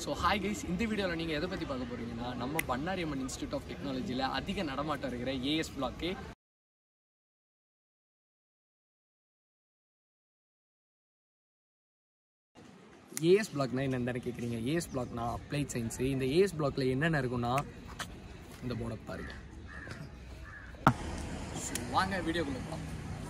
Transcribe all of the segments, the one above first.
so hi guys இந்த வீடியோவில் நீங்கள் எதை பற்றி பார்க்க போகிறீங்கன்னா நம்ம பண்ணாரியம்மன் இன்ஸ்டியூட் ஆஃப் டெக்னாலஜியில் அதிக நடமாட்டம் இருக்கிற ஏஎஸ் பிளாக்கு ஏஎஸ் பிளாக்னா என்னென்னு கேட்குறீங்க ஏஎஸ் பிளாக்னா அப்ளைட் சயின்ஸு இந்த ஏஎஸ் பிளாக்ல என்னென்ன இருக்குன்னா இந்த போர்டை பாருங்க So, வாங்க வீடியோக்குள்ள போகலாம்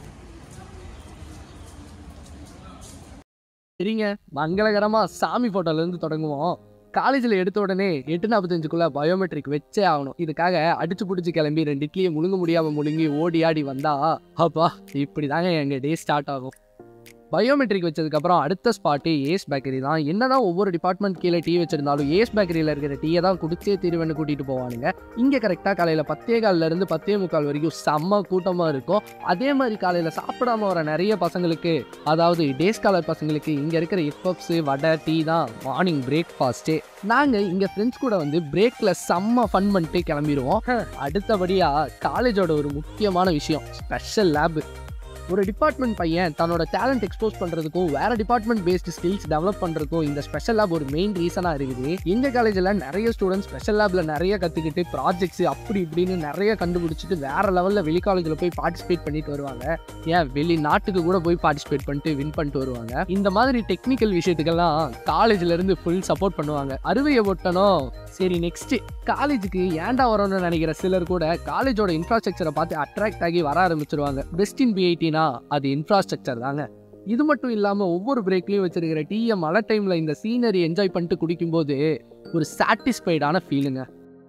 சரிங்க மங்களகரமாக சாமி ஃபோட்டோலேருந்து தொடங்குவோம் காலேஜில் எடுத்த உடனே எட்டு நாற்பத்தஞ்சுக்குள்ளே பயோமெட்ரிக் வச்சே ஆகணும் இதுக்காக அடிச்சு பிடிச்சி கிளம்பி ரெண்டு இட்லியை முழுங்க முடியாமல் முழுங்கி ஓடி ஆடி வந்தா அப்பா இப்படி தாங்க எங்கள் டே ஸ்டார்ட் ஆகும் பயோமெட்ரிக் வச்சதுக்கப்புறம் அடுத்த ஸ்பாட்டு ஏஸ் பேக்கரி தான் என்னதான் ஒவ்வொரு டிபார்ட்மெண்ட் கீழே டீ வச்சிருந்தாலும் ஏஸ் பேக்கரியில் இருக்கிற டீயை தான் குடிச்சே தீர்வுன்னு கூட்டிகிட்டு போவானுங்க இங்கே கரெக்டாக காலையில் பத்தே கால்ல இருந்து பத்தே முக்கால் வரைக்கும் செம்ம கூட்டமாக இருக்கும் அதே மாதிரி காலையில் சாப்பிடாம வர நிறைய பசங்களுக்கு அதாவது டேஸ் காலர் பசங்களுக்கு இங்கே இருக்கிற ஹிப்ஹப்ஸு வடை டீ தான் மார்னிங் பிரேக்ஃபாஸ்ட்டே நாங்கள் இங்கே ஃப்ரெண்ட்ஸ் கூட வந்து பிரேக்கில் செம்ம ஃபன் பண்ணிட்டு கிளம்பிடுவோம் அடுத்தபடியாக காலேஜோட ஒரு முக்கியமான விஷயம் ஸ்பெஷல் லேபு ஒரு டிபார்ட்மெண்ட் பையன் தன்னோட டேலண்ட் எக்ஸ்போஸ் பண்ணுறதுக்கும் வேற டிபார்ட்மெண்ட் பேஸ்டு ஸ்கில்ஸ் டெவலப் பண்ணுறதுக்கும் இந்த ஸ்பெஷல் லேப் ஒரு மெயின் ரீசனாக இருக்குது எங்கள் காலேஜில் நிறைய ஸ்டூடெண்ட்ஸ் ஸ்பெஷல் லேபில் நிறைய கற்றுக்கிட்டு ப்ராஜெக்ட்ஸ் அப்படி இப்படின்னு நிறைய கண்டுபிடிச்சிட்டு வேற லெவலில் வெளி காலேஜில் போய் பார்ட்டிசிபேட் பண்ணிட்டு வருவாங்க ஏன் வெளி நாட்டுக்கு கூட போய் பார்ட்டிசிபேட் பண்ணிட்டு வின் பண்ணிட்டு வருவாங்க இந்த மாதிரி டெக்னிக்கல் விஷயத்துக்கெல்லாம் காலேஜ்ல இருந்து ஃபுல் சப்போர்ட் பண்ணுவாங்க அறுவையை ஒட்டணும் சரி நெக்ஸ்ட் காலேஜுக்கு ஏன்டா வரணும்னு நினைக்கிற சிலர் கூட காலேஜோட இன்ஃப்ராஸ்ட்ரக்சரை பார்த்து அட்ராக்ட் ஆகி வர ஆரம்பிச்சிருவாங்க பெஸ்ட் இன் பிஐடினா அது இன்ஃப்ராஸ்ட்ரக்சர் தாங்க இது மட்டும் இல்லாமல் ஒவ்வொரு பிரேக்லையும் வச்சிருக்கிற டீயை மழை டைமில் இந்த சீனரி என்ஜாய் பண்ணிட்டு குடிக்கும்போது ஒரு சாட்டிஸ்ஃபைடான ஃபீலுங்க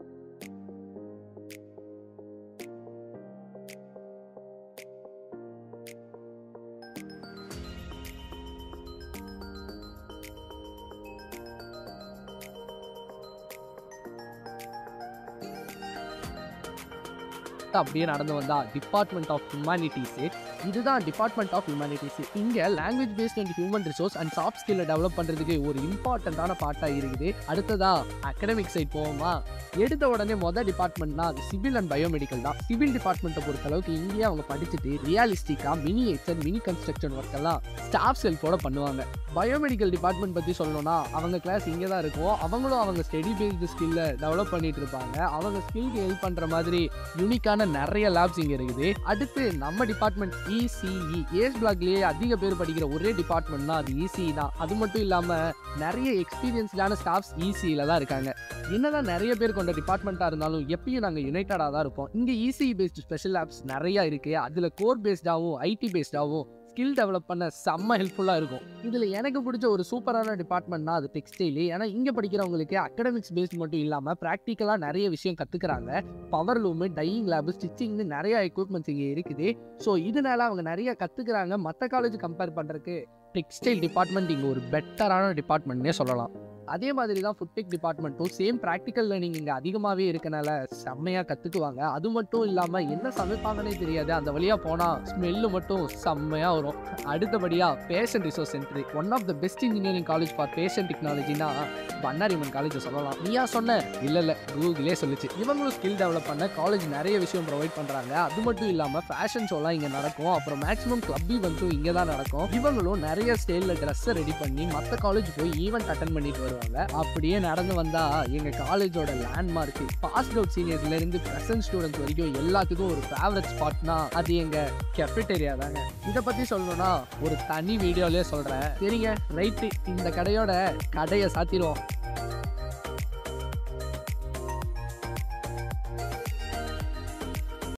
அப்படியே நடந்து வந்தா டிபார்ட்மெண்ட் ஆஃப் ஹியூமானிட்டிஸ் இதுதான் டிபார்ட்மெண்ட் ஆஃப் ஹியூமானிட்டிஸ் இங்க language based and human resource and soft ஸ்கில்லை டெவலப் பண்றதுக்கு ஒரு இம்பார்ட்டண்ட்டான பார்ட்டா இருக்குது அடுத்ததா அகடமிக் சைட் போவோமா எடுத்த உடனே மொதல் டிபார்ட்மெண்ட்னா அது சிவில் அண்ட் பயோமெடிக்கல் தான் சிவில் டிபார்ட்மெண்ட்டை பொறுத்த அளவுக்கு இங்கேயே அவங்க படிச்சுட்டு ரியாலிஸ்டிக்கா மினி எக்ஸன் மினி கன்ஸ்ட்ரக்ஷன் ஒர்க் எல்லாம் ஸ்டாஃப் செல்ஃபோட பண்ணுவாங்க பயோமெடிக்கல் டிபார்ட்மெண்ட் பத்தி சொல்லணும்னா அவங்க கிளாஸ் இங்கே தான் இருக்கும் அவங்களும் அவங்க ஸ்டடி பேஸ்டு ஸ்கில்லை டெவலப் பண்ணிட்டு இருப்பாங்க அவங்க ஸ்கில்க்கு ஹெல்ப் பண்ற மாதிரி யூனிக்கான நிறைய லேப்ஸ் இங்க இருக்குது அடுத்து நம்ம டிபார்ட்மெண்ட் இசிஇ ஏஸ் பிளாக்லயே அதிக பேர் படிக்கிற ஒரே டிபார்ட்மெண்ட்னா அது இசிஇ தான் அது மட்டும் இல்லாம நிறைய எக்ஸ்பீரியன்ஸ்டான ஸ்டாஃப்ஸ் இசிஇல தான் இருக்காங்க என்னதான் நிறைய பேர் கொண்ட டிபார்ட்மெண்ட்டாக இருந்தாலும் எப்பயும் நாங்கள் யுனைட்டடாக தான் இருப்போம் இங்கே இசிஇ பேஸ்டு ஸ்பெஷல் ஆப்ஸ் நிறையா இருக்குது அதில் கோர் பேஸ்டாகவும் ஐடி பேஸ்டாகவும் ஸ்கில் டெவலப் பண்ண செம்ம ஹெல்ப்ஃபுல்லாக இருக்கும் இதில் எனக்கு பிடிச்ச ஒரு சூப்பரான டிபார்ட்மெண்ட்னா அது டெக்ஸ்டைலு ஏன்னா இங்கே படிக்கிறவங்களுக்கு அகடமிக்ஸ் பேஸ்ட் மட்டும் இல்லாமல் ப்ராக்டிக்கலாக நிறைய விஷயம் கற்றுக்குறாங்க பவர் லூமு டையிங் லேபு ஸ்டிச்சிங்னு நிறைய எக்யூப்மெண்ட்ஸ் இங்கே இருக்குது ஸோ இதனால அவங்க நிறைய கற்றுக்குறாங்க மற்ற காலேஜ் கம்பேர் பண்ணுறதுக்கு டெக்ஸ்டைல் டிபார்ட்மெண்ட் இங்கே ஒரு பெட்டரான டிபார்ட்மெண்ட்னே சொல்லலாம் அதே மாதிரி தான் ஃபுட் டெக் டிபார்ட்மெண்ட்டும் சேம் ப்ராக்டிக்கல் லேர்னிங் இங்கே அதிகமாகவே இருக்கனால செம்மையாக கற்றுக்குவாங்க அது மட்டும் இல்லாமல் என்ன சமைப்பாங்கன்னே தெரியாது அந்த வழியாக போனால் ஸ்மெல்லு மட்டும் செம்மையாக வரும் அடுத்தபடியாக patient resource centre one of the best engineering college for patient டெக்னாலஜினா பண்ணாரிமன் காலேஜை சொல்லலாம் நீயா சொன்ன இல்லை இல்லை கூகுளே சொல்லுச்சு இவங்களும் ஸ்கில் டெவலப் பண்ண காலேஜ் நிறைய விஷயம் ப்ரொவைட் பண்ணுறாங்க அது மட்டும் இல்லாமல் ஃபேஷன் ஷோலாம் இங்கே நடக்கும் அப்புறம் மேக்ஸிமம் கிளப் ஈவெண்ட்டும் இங்கே தான் நடக்கும் இவங்களும் நிறைய ஸ்டைலில் ட்ரெஸ்ஸை ரெடி பண்ணி மற்ற காலேஜ் போய் ஈவெண்ட் அட்டன் பண்ணிட்டு வருவாங்க அப்படியே நடந்து வந்தா எங்க காலேஜோட லேண்ட்மார்க் பாஸ்ட் அவுட் சீனியர்ஸ்ல இருந்து பிரசன்ட் ஸ்டூடெண்ட்ஸ் வரைக்கும் எல்லாத்துக்கும் ஒரு ஃபேவரட் ஸ்பாட்னா அது எங்க கெஃபிட்டேரியா தாங்க இதை பத்தி சொல்லணும்னா ஒரு தனி வீடியோலயே சொல்றேன் சரிங்க ரைட்டு இந்த கடையோட கடையை சாத்திடுவோம்